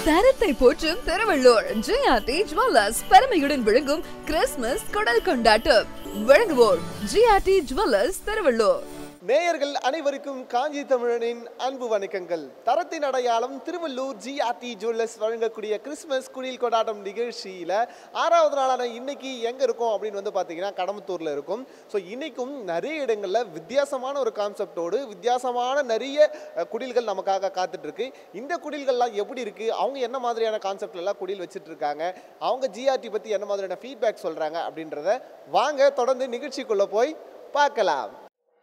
தரத்தை போற்றும் Tiruvallur GRT jewellers பெருமையுடன் விளங்கும் கிறிஸ்துமஸ் கொடல் கொண்டாட்டம் வழங்குவோர் ஜிஆர்டி ஜுவல்லர்ஸ் திருவள்ளூர் நேயர்கள் அனைவருக்கும் காஞ்சி தமிழனின் அன்பு வணக்கங்கள் தரத்தின் அடையாளம் திருவள்ளூர் ஜிஆர்டி ஜுவல்லர்ஸ் வழங்கக்கூடிய கிறிஸ்மஸ் குடில் கொண்டாட்டம் நிகழ்ச்சியில் ஆறாவது நாளான இன்னைக்கு எங்கே இருக்கோம் அப்படின்னு வந்து பார்த்தீங்கன்னா கடம்பத்தூரில் இருக்கும் ஸோ இன்னைக்கும் நிறைய இடங்களில் வித்தியாசமான ஒரு கான்செப்டோடு வித்தியாசமான நிறைய அஹ், குடில்கள் நமக்காக காத்துட்டு இருக்கு இந்த குடில்கள்லாம் எப்படி இருக்கு அவங்க என்ன மாதிரியான கான்செப்ட்ல எல்லாம் குடில் வச்சுட்டு இருக்காங்க அவங்க ஜிஆர்டி பற்றி என்ன மாதிரியான ஃபீட்பேக் சொல்கிறாங்க அப்படின்றத வாங்க தொடர்ந்து நிகழ்ச்சிக்குள்ளே போய் பார்க்கலாம்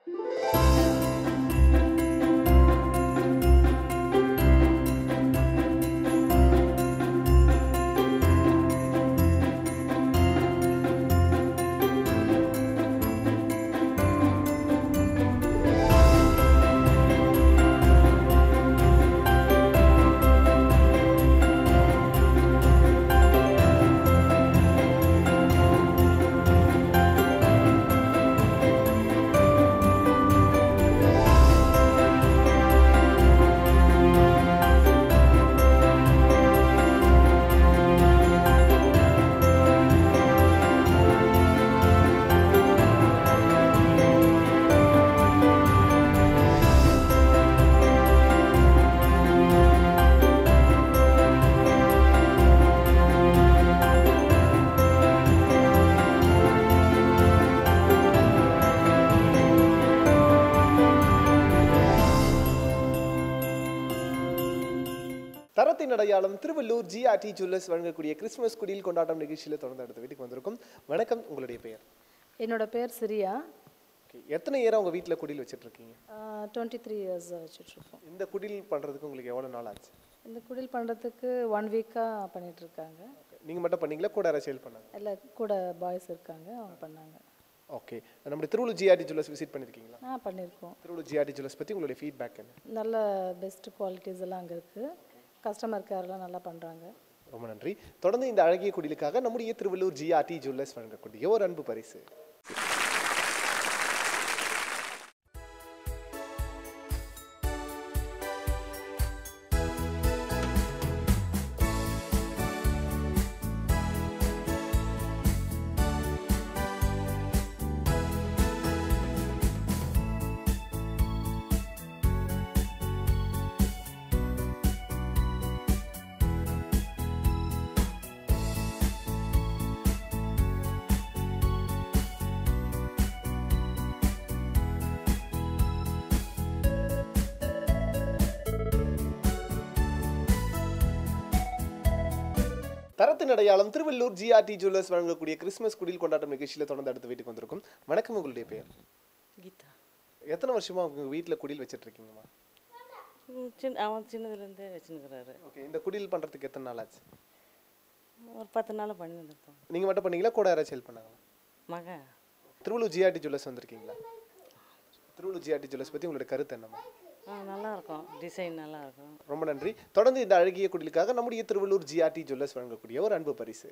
தரத்தின் அடையாளம் திருவள்ளூர் ஜிஆர்டி ஜுவல்லர்ஸ் வழங்கக்கூடிய கிறிஸ்மஸ் குடியில் கொண்டாட்டம் நிகழ்ச்சியில் தொடர்ந்து அடுத்த வீட்டுக்கு வந்திருக்கும் வணக்கம் உங்களுடைய பெயர் என்னோட பேர் சிரியா Okay. எத்தனை இயரா உங்க வீட்டில் குடில் வச்சுட்டு இருக்கீங்க டுவெண்ட்டி த்ரீ இயர்ஸ் வச்சுட்ருக்கோம் இந்த குடில் பண்றதுக்கு உங்களுக்கு எவ்வளவு நாள் ஆச்சு இந்த குடில் பண்ணுறதுக்கு ஒன் வீக்காக பண்ணிகிட்ருக்காங்க Okay. நீங்க மட்டும் பண்ணீங்களா கூட யாராவது சேல் பண்ணாங்க இல்லை கூட பாய்ஸ் இருக்காங்க அவங்க பண்ணாங்க ஓகே நம்முடைய திருவள்ளூர் ஜிஆர்டி ஜுவல்லர்ஸ் விசிட் பண்ணிருக்கீங்களா ஆ பண்ணியிருக்கோம் திருவள்ளூர் ஜிஆர்டி ஜுவல்லர்ஸ் பத்தி உங்களுடைய ஃபீட்பேக் என்ன நல்ல பெஸ்ட் குவாலிட்டிஸ் எல்லாம் அங்கே இருக்குது கஸ்டமர் கேர்லாம் நல்லா பண்ணுறாங்க ரொம்ப நன்றி தொடர்ந்து இந்த அழகிய குடிலுக்காக நம்முடைய திருவள்ளூர் ஜிஆர்டி ஜுவல்லர்ஸ் வழங்கக்கூடிய ஒரு அன்பு பரிசு தரத்தின் அடையாளம் திருவள்ளூர் ஜிஆர்டி ஜுவல்லர்ஸ் வழங்கக்கூடிய கிறிஸ்மஸ் குடில் கொண்டாட்டம் நிகழ்ச்சியில் தொடர்ந்து அடுத்த வீட்டுக்கு வந்திருக்கும் வணக்கம் உங்களுடைய பெயர் கீதா எத்தனை வருஷமா உங்க வீட்டில் குடில் வச்சிட்டு இருக்கீங்கம்மா ம், சின்ன அவன் சின்னதுலேருந்தே வச்சுன்னுக்குறாரு ஓகே இந்த குடில் பண்றதுக்கு எத்தனை நாள் ஆச்சு ஒரு பத்து நாள் பண்ணி வந்துருப்போம் நீங்க மட்டும் பண்ணீங்களா கூட யாராவது சேல் பண்ணாங்களா மகன் திருவள்ளூர் ஜிஆர்டி ஜுவல்லர்ஸ் வந்திருக்கீங்களா திருவள்ளூர் ஜிஆர்டி ஜுவல்லர்ஸ் பத்தி உங்களுடைய கருத்து என்னம்மா ஆ நல்லா இருக்கும் டிசைன் நல்லா இருக்கும் ரொம்ப நன்றி தொடர்ந்து இந்த அழகிய குடிலுக்காக நம்முடைய திருவள்ளூர் ஜிஆர்டி ஜுவல்லர்ஸ் வழங்கக்கூடிய ஒரு அன்பு பரிசு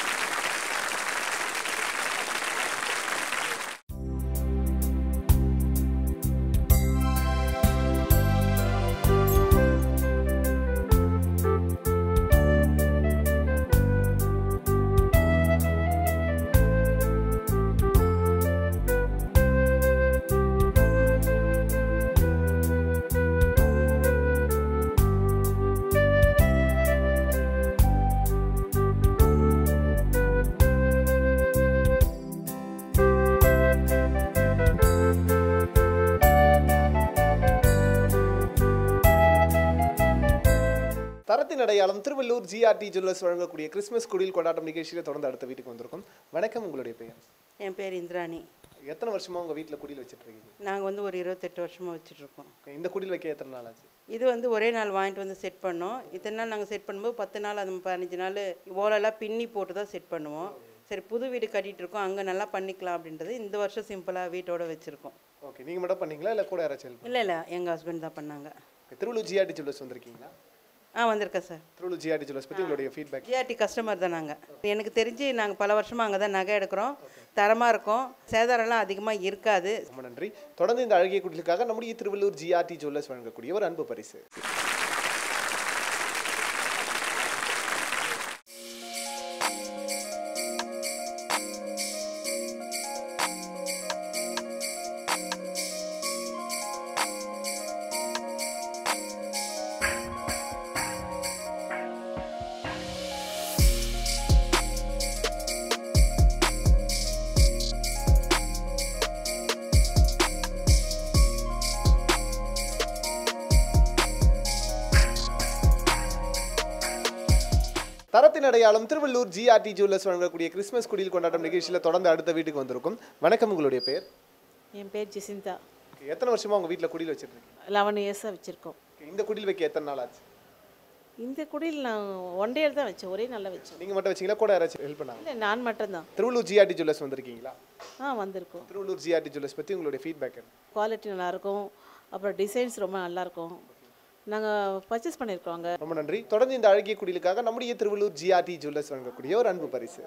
தரத்தின் அடையாளம் திருவள்ளூர் ஜிஆர்டி ஜுவல்லர்ஸ் வழங்கக்கூடிய கிறிஸ்மஸ் குடில் கொண்டாட்டம் நிகழ்ச்சியில் தொடர்ந்து அடுத்த வீட்டுக்கு வந்திருக்கும் வணக்கம் உங்களுடைய பெயர் என் பேர் இந்திராணி எத்தனை வருஷமா உங்க வீட்டில் குடில் வச்சிட்டு இருக்கீங்க நாங்கள் வந்து ஒரு இருபத்தெட்டு வருஷமாக வச்சுட்ருக்கோம் Okay, இந்த குடில் வைக்க எத்தனை நாள் ஆச்சு இது வந்து ஒரே நாள் வாங்கிட்டு வந்து செட் பண்ணோம் இத்தனை நாள் நாங்கள் செட் பண்ணும்போது பத்து நாள் அது பதினஞ்சு நாள் ஓலெல்லாம் பின்னி போட்டு தான் செட் பண்ணுவோம் சரி புது வீடு கட்டிகிட்டு இருக்கோம் அங்கே நல்லா பண்ணிக்கலாம் அப்படின்றது இந்த வருஷம் சிம்பிளாக வீட்டோட வச்சுருக்கோம் ஓகே நீங்க மட்டும் பண்ணீங்களா இல்லை கூட யாராவது சேல் இல்லை இல்லை எங்கள் ஹஸ்பண்ட் தான் பண்ணாங்க பண்ணி திருவள்ளூர் ஜிஆர்டி ஜுவல்லர்ஸ் வந்திருக்கீங்களா ஆ வந்திருக்கேன் சார் திருவள்ளூர் ஜிஆர்டி ஜுவல்லர்ஸ் பற்றி உங்களுடைய ஃபீட்பேக் ஜிஆர்டி கஸ்டமர் தான் நாங்கள் எனக்கு தெரிஞ்சு நாங்கள் பல வருஷமாக அங்கே தான் நகை எடுக்கிறோம் தரமாக இருக்கும் சேதாரம்லாம் அதிகமாக இருக்காது ரொம்ப நன்றி தொடர்ந்து இந்த அழகிய குடிலுக்காக நம்முடைய திருவள்ளூர் ஜிஆர்டி ஜுவல்லர்ஸ் வழங்கக்கூடிய ஒரு அன்பு பரிசு தரத்தின் அடையாளம் திருவள்ளூர் ஜிஆர்டி ஜுவல்லர்ஸ் வழங்கக்கூடிய கிறிஸ்மஸ் குடியில் கொண்டாட்டம் நிகழ்ச்சியில் தொடர்ந்து அடுத்த வீட்டுக்கு வந்திருக்கும் வணக்கம் உங்களுடைய பேர் என் பேர் ஜெசிந்தா Okay, எத்தனை வருஷமா உங்க வீட்டில் குடியில் வச்சிருக்கீங்க லெவன் இயர்ஸாக வச்சுருக்கோம் Okay, இந்த குடியில் வைக்க எத்தனை நாள் ஆச்சு இந்த குடியில் நான் ஒன் டேர் தான் வச்சேன் ஒரே நல்லா வச்சேன் நீங்க மட்டும் வச்சீங்களா கூட யாராச்சும் ஹெல்ப் பண்ணாங்க இல்லை நான் மட்டும்தான் திருவள்ளூர் ஜிஆர்டி ஜுவல்லர்ஸ் வந்திருக்கீங்களா ஆ வந்திருக்கோம் திருவள்ளூர் ஜிஆர்டி ஜுவல்லர்ஸ் பத்தி உங்களுடைய ஃபீட்பேக் என்ன குவாலிட்டி நல்லாயிருக்கும் அப்புறம் டிசைன்ஸ் ரொம்ப நல்லாயிருக்கும் நாங்கள் பர்ச்சேஸ் பண்ணியிருக்கோம் அங்கே ரொம்ப நன்றி தொடர்ந்து இந்த அழகிய குடிலுக்காக நம்முடைய திருவள்ளூர் ஜிஆர்டி ஜுவல்லர்ஸ் வழங்கக்கூடிய ஒரு அன்பு பரிசு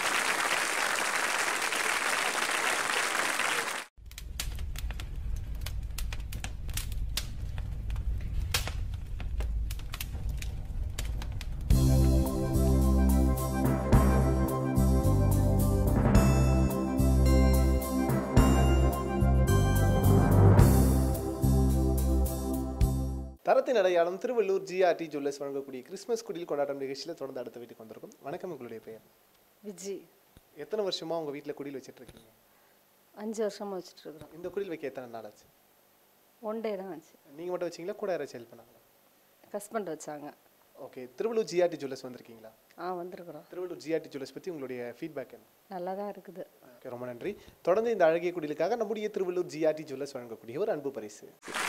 தரத்தின் அடையாளம் திருவள்ளூர் ஜிஆர்டி ஜுவல்லர்ஸ் வழங்கக்கூடிய கிறிஸ்மஸ் குடியில் கொண்டாட்டம் நிகழ்ச்சியில் தொடர்ந்து அடுத்த வீட்டுக்கு வந்திருக்கும் வணக்கம் உங்களுடைய பெயர் விஜி எத்தனை வருஷமா உங்க வீட்டில் குடியில் வச்சிட்டு இருக்கீங்க அஞ்சு வருஷமாக வச்சுட்ருக்குறோம் இந்த குடில் வைக்க எத்தனை நாள் ஆச்சு ஒன் டே தான் ஆச்சு நீங்க மட்டும் வச்சீங்களா கூட யாராச்சும் ஹெல்ப் பண்ணாங்களா ஹஸ்பண்ட் வச்சாங்க ஓகே திருவள்ளூர் ஜிஆர்டி ஜுவல்லர்ஸ் வந்திருக்கீங்களா ஆ வந்திருக்குறோம் திருவள்ளூர் ஜிஆர்டி ஜுவல்லர்ஸ் பத்தி உங்களுடைய ஃபீட்பேக் என்ன நல்லா தான் இருக்குது ஓகே ரொம்ப நன்றி தொடர்ந்து இந்த அழகிய குடிலுக்காக நம்முடைய திருவள்ளூர் ஜிஆர்டி ஜுவல்லர்ஸ் வழங்கக்கூடிய ஒரு அன்பு பரிசு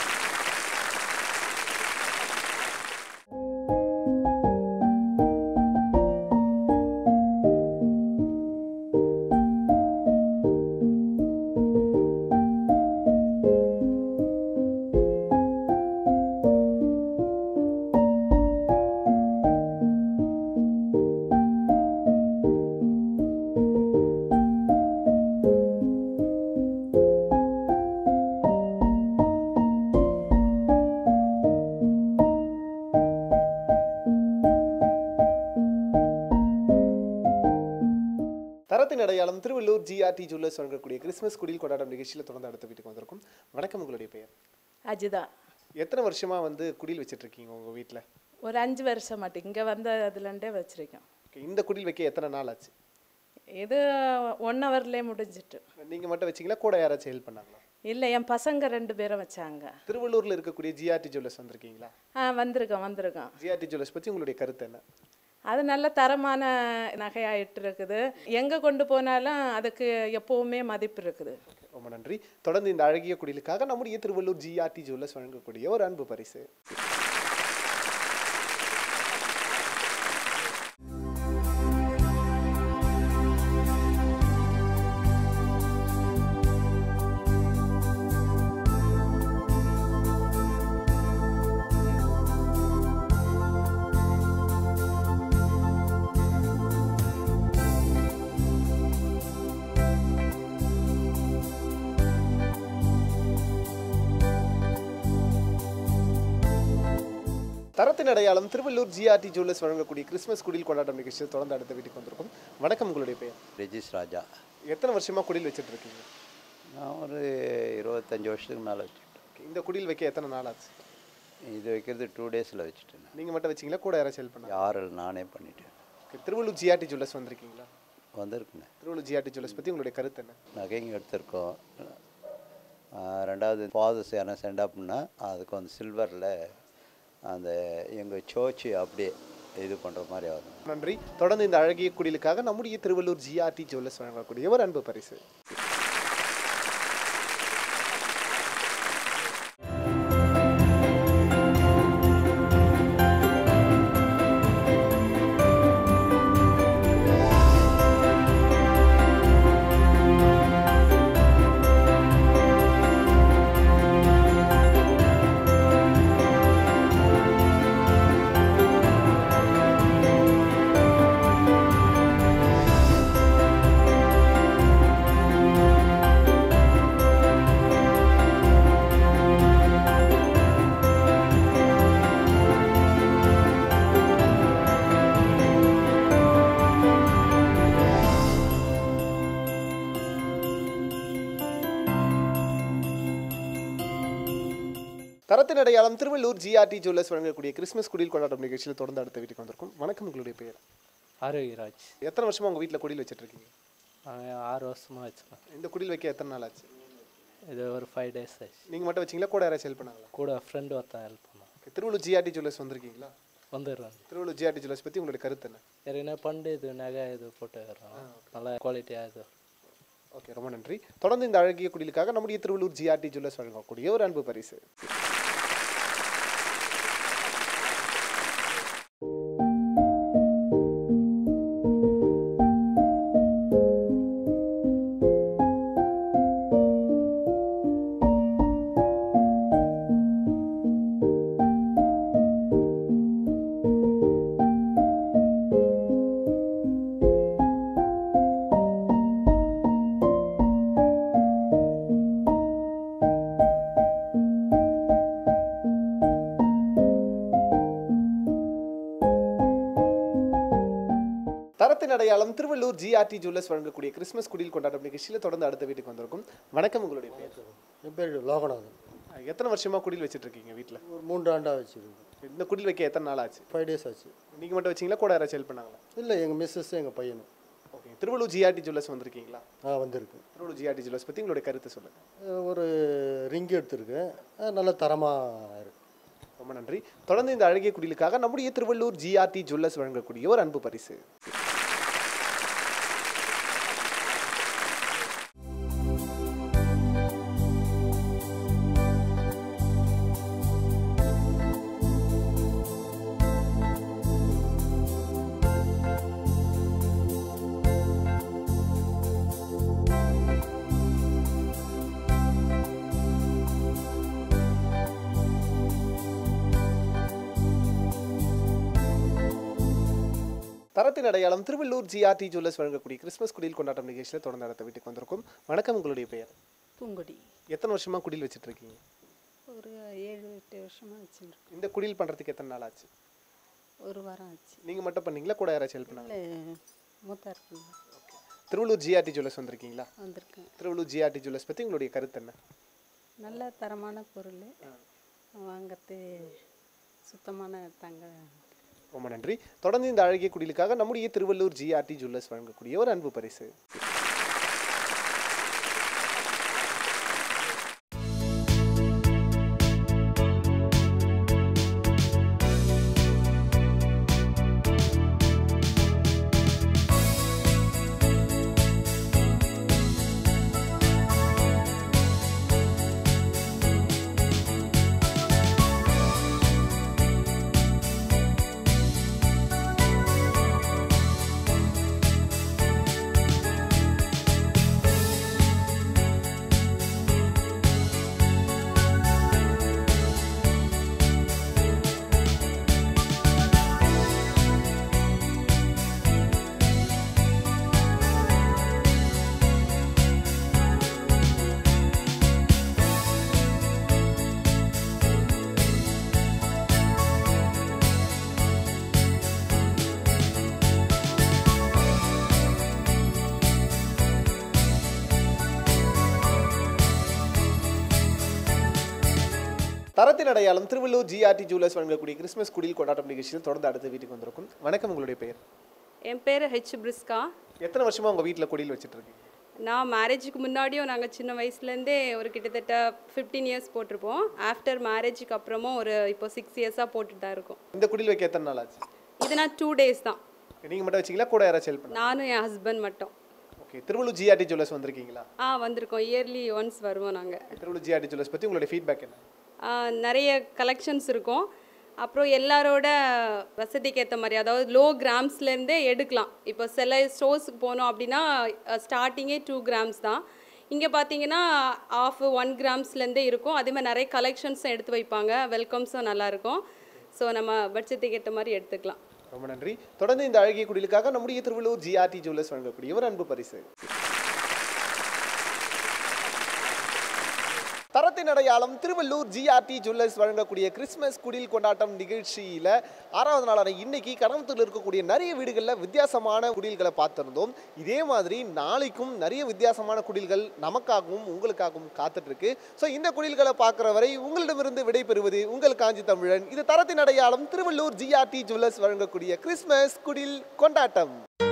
தரத்தின் அடையாளம் திருவள்ளூர் ஜிஆர்டி ஜுவல்லர்ஸ் வழங்கக்கூடிய கிறிஸ்மஸ் குடியில் கொண்டாட்டம் நிகழ்ச்சியில் தொடர்ந்து அடுத்த வீட்டுக்கு வந்திருக்கும் வணக்கம் உங்களுடைய பெயர் அஜிதா எத்தனை வருஷமா வந்து குடில் வச்சிட்டு இருக்கீங்க உங்க வீட்டில் ஒரு அஞ்சு வருஷம் மாட்டு இங்கே வந்த அதுலேருந்தே வச்சுருக்கோம் இந்த குடில் வைக்க எத்தனை நாள் ஆச்சு இது ஒன் ஹவர்லேயே முடிஞ்சிட்டு நீங்க மட்டும் வச்சீங்களா கூட யாராச்சும் ஹெல்ப் பண்ணாங்களா இல்லை என் பசங்க ரெண்டு பேரும் வச்சாங்க திருவள்ளூர்ல இருக்கக்கூடிய ஜிஆர்டி ஜுவல்லர்ஸ் வந்திருக்கீங்களா ஆ வந்திருக்கோம் வந்திருக்கோம் ஜிஆர்டி ஜுவல்லர்ஸ் பத்தி உங்களுடைய கருத்து என்ன அது நல்ல தரமான நகையாயிட்டு இருக்குது எங்கே கொண்டு போனாலும் அதுக்கு எப்போவுமே மதிப்பு இருக்குது ரொம்ப நன்றி தொடர்ந்து இந்த அழகிய குடிலுக்காக நம்முடைய திருவள்ளூர் ஜிஆர்டி ஜுவல்லர்ஸ் வழங்கக்கூடிய ஒரு அன்பு பரிசு தரத்தின் அடையாளம் திருவள்ளூர் ஜிஆர்டி ஜுவல்லர்ஸ் வழங்கக்கூடிய கிறிஸ்மஸ் குடில் கொண்டாட்டம் நிகழ்ச்சியில் தொடர்ந்து அடுத்த வீட்டுக்கு வந்திருக்கும் வணக்கம் உங்களுடைய பெயர் ரெஜிஸ் ராஜா எத்தனை வருஷமா குடில் வச்சிட்டு இருக்கீங்க நான் ஒரு இருபத்தஞ்சி வருஷத்துக்கு மேலே வச்சுட்டேன் இந்த குடில் வைக்க எத்தனை நாள் ஆச்சு இது வைக்கிறது டூ டேஸில் வச்சுட்டேன் நான். நீங்க மட்டும் வச்சீங்களா கூட யாராச்சும் ஹெல்ப் பண்ணாங்க யாரும் நானே பண்ணிட்டேன் Okay, திருவள்ளூர் ஜிஆர்டி ஜுவல்லர்ஸ் வந்திருக்கீங்களா வந்திருக்குண்ணே திருவள்ளூர் ஜிஆர்டி ஜுவல்லர்ஸ் பத்தி உங்களுடைய கருத்து என்ன நகைங்க எடுத்திருக்கோம் ஆ, ரெண்டாவது ஃபாதர்ஸ் யாரும் சென்ட் அப்னா அதுக்கு வந்து சில்வரில் அந்த எங்கள் சர்ச்சு அப்படியே இது பண்ணுற மாதிரி ஆகும் நன்றி தொடர்ந்து இந்த அழகிய குடிலுக்காக நம்முடைய திருவள்ளூர் ஜிஆர்டி ஜுவல்லர்ஸ் வழங்கக்கூடிய ஒரு அன்பு பரிசு தரத்தின் அடையாளம் திருவள்ளூர் ஜிஆர்டி ஜுவல்லர்ஸ் வழங்கக்கூடிய கிறிஸ்மஸ் குடில் கொண்டாட்டம் நிகழ்ச்சியில் தொடர்ந்து அடுத்த வீட்டுக்கு வந்திருக்கும் வணக்கம் உங்களுடைய பெயர் ஆரோக்கியராஜ் எத்தனை வருஷமா உங்க வீட்டில் குடில் வச்சிட்டு இருக்கீங்க நாங்கள் ஆறு வருஷமாக வச்சுருக்கோம் இந்த குடில் வைக்க எத்தனை நாள் ஆச்சு இது ஒரு ஃபைவ் டேஸ் ஆச்சு நீங்க மட்டும் வச்சீங்களா கூட யாராச்சும் ஹெல்ப் பண்ணாங்களா கூட ஃப்ரெண்டு ஒருத்தன் ஹெல்ப் பண்ணான் Okay, திருவள்ளூர் ஜிஆர்டி ஜுவல்லர்ஸ் வந்திருக்கீங்களா வந்துடுறோம் திருவள்ளூர் ஜிஆர்டி ஜுவல்லர்ஸ் பற்றி உங்களுடைய கருத்து என்ன ஏற்கனவே பண்டு இது நகை இது போட்டு வர்றோம் நல்லா குவாலிட்டியாக இது ஓகே ரொம்ப நன்றி தொடர்ந்து இந்த அழகிய குடிலுக்காக நம்முடைய திருவள்ளூர் ஜிஆர்டி ஜுவல்லர்ஸ் வழங்கக்கூடிய ஒரு அன்பு பரிசு தரத்தின் அடையாளம் திருவள்ளூர் ஜிஆர்டி ஜுவல்லர்ஸ் வழங்கக்கூடிய கிறிஸ்மஸ் குடில் கொண்டாட்டம் நிகழ்ச்சியில் தொடர்ந்து அடுத்த வீட்டுக்கு வந்திருக்கும் வணக்கம் உங்களுடைய பேர் என் பேர் லோகநாதன் எத்தனை வருஷமா குடில் வச்சிட்டு இருக்கீங்க வீட்டில் ஒரு மூன்று ஆண்டாக வச்சுருக்கோம் இந்த குடில் வைக்க எத்தனை நாள் ஆச்சு ஃபைவ் டேஸ் ஆச்சு நீங்கள் மட்டும் வச்சீங்களா கூட யாராச்சும் ஹெல்ப் பண்ணாங்களா இல்லை எங்கள் மிஸ்ஸஸ் எங்கள் பையனும் ஓகே திருவள்ளூர் ஜிஆர்டி ஜுவல்லர்ஸ் வந்திருக்கீங்களா ஆ வந்திருக்கு திருவள்ளூர் ஜிஆர்டி ஜுவல்லர்ஸ் பற்றி உங்களுடைய கருத்து சொல்லுங்கள் அஹ் ஒரு ரிங் எடுத்திருக்கேன் அஹ் நல்ல தரமாக இருக்கு ரொம்ப நன்றி தொடர்ந்து இந்த அழகிய குடிலுக்காக நம்முடைய திருவள்ளூர் ஜிஆர்டி ஜுவல்லர்ஸ் வழங்கக்கூடிய ஒரு அன்பு பரிசு தரத்தின் அடையாளம் திருவள்ளூர் ஜிஆர்டி ஜுவல்லர்ஸ் வழங்கக்கூடிய கிறிஸ்மஸ் குடில் கொண்டாட்டம் நிகழ்ச்சியில் தொடர்ந்து அடுத்த வீட்டுக்கு வந்திருக்கும் வணக்கம் உங்களுடைய பெயர் பூங்கொடி எத்தனை வருஷமா குடில் வச்சிட்டு இருக்கீங்க ஒரு ஏழு எட்டு வருஷமாக வச்சுருக்கோம் இந்த குடில் பண்ணுறதுக்கு எத்தனை நாள் ஆச்சு ஒரு வாரம் ஆச்சு நீங்கள் மட்டும் பண்ணீங்களா கூட யாராச்சும் ஹெல்ப் பண்ணாங்க இல்லை மூத்தா இருக்குங்க திருவள்ளூர் ஜிஆர்டி ஜுவல்லர்ஸ் வந்திருக்கீங்களா வந்திருக்கேன் திருவள்ளூர் ஜிஆர்டி ஜுவல்லர்ஸ் பற்றி உங்களுடைய கருத்து என்ன நல்ல தரமான பொருள் வாங்கிறது சுத்தமான தங்க ரொம்ப நன்றி தொடர்ந்து இந்த அழகிய குடிலுக்காக நம்முடைய திருவள்ளூர் ஜிஆர்டி ஜுவல்லர்ஸ் வழங்கக்கூடிய ஒரு அன்பு பரிசு தரத்தின் அடையாளம் திருவள்ளூர் ஜிஆர்டி ஜுவல்லர்ஸ் வழங்கக்கூடிய கிறிஸ்மஸ் குடில் கொண்டாட்டம் நிகழ்ச்சியில் தொடர்ந்து அடுத்த வீட்டுக்கு வந்திருக்கும் வணக்கம் உங்களுடைய பெயர் என் பேர் ஹெச் பிரிஸ்கா எத்தனை வருஷமா உங்க வீட்டில் குடில் வச்சிட்டு இருக்கீங்க நான் மேரேஜுக்கு முன்னாடியும் நாங்கள் சின்ன வயசுலேருந்தே ஒரு கிட்டத்தட்ட ஃபிஃப்டீன் இயர்ஸ் போட்டிருப்போம் ஆஃப்டர் மேரேஜுக்கு அப்புறமும் ஒரு இப்போ சிக்ஸ் இயர்ஸாக போட்டுட்டு தான் இருக்கோம் இந்த குடில் வைக்க எத்தனை நாள் ஆச்சு இது நான் டூ டேஸ் தான் நீங்க மட்டும் வச்சீங்களா கூட யாராச்சும் ஹெல்ப் பண்ணாங்க நானும் என் ஹஸ்பண்ட் மட்டும் ஓகே திருவள்ளூர் ஜிஆர்டி ஜுவல்லர்ஸ் வந்திருக்கீங்களா ஆ வந்திருக்கோம் இயர்லி ஒன்ஸ் வருவோம் நாங்கள் திருவள்ளூர் ஜிஆர்டி ஜுவல்லர்ஸ் பற்றி உங்களுடைய ஃபீட்பேக் என்ன நிறைய கலெக்ஷன்ஸ் இருக்கும் அப்புறம் எல்லாரோட வசதிக்கு ஏற்ற மாதிரி அதாவது லோ கிராம்ஸ்லேருந்தே எடுக்கலாம் இப்போ சில ஸ்டோர்ஸுக்கு போனோம் அப்படின்னா ஸ்டார்டிங்கே டூ கிராம்ஸ் தான் இங்கே பார்த்தீங்கன்னா ஆஃப் ஒன் கிராம்ஸ்லேருந்தே இருக்கும் அதே மாதிரி நிறைய கலெக்ஷன்ஸும் எடுத்து வைப்பாங்க வெல்கம்ஸும் நல்லாயிருக்கும் ஸோ நம்ம பட்ஜெட்டுக்கு ஏற்ற மாதிரி எடுத்துக்கலாம் ரொம்ப நன்றி தொடர்ந்து இந்த அழகிய குடிலுக்காக நம்முடைய திருவள்ளூர் ஜிஆர்டி ஜுவல்லர்ஸ் வழங்கக்கூடிய ஒரு அன்பு பரிசு தரத்தின் அடையாளம் திருவள்ளூர் ஜிஆர்டி ஜுவல்லர்ஸ் வழங்கக்கூடிய கிறிஸ்மஸ் குடில் கொண்டாட்டம் நிகழ்ச்சியில் ஆறாவது நாளான இன்னைக்கு கரம்பத்தூரில் இருக்கக்கூடிய நிறைய வீடுகளில் வித்தியாசமான குடில்களை பார்த்துருந்தோம் இதே மாதிரி நாளைக்கும் நிறைய வித்தியாசமான குடில்கள் நமக்காகவும் உங்களுக்காகவும் காத்துட்டு இருக்கு ஸோ இந்த குடில்களை பார்க்குற வரை உங்களிடமிருந்து விடைபெறுவது உங்கள் காஞ்சி தமிழன் இது தரத்தின் அடையாளம் திருவள்ளூர் ஜிஆர்டி ஜுவல்லர்ஸ் வழங்கக்கூடிய கிறிஸ்மஸ் குடில் கொண்டாட்டம்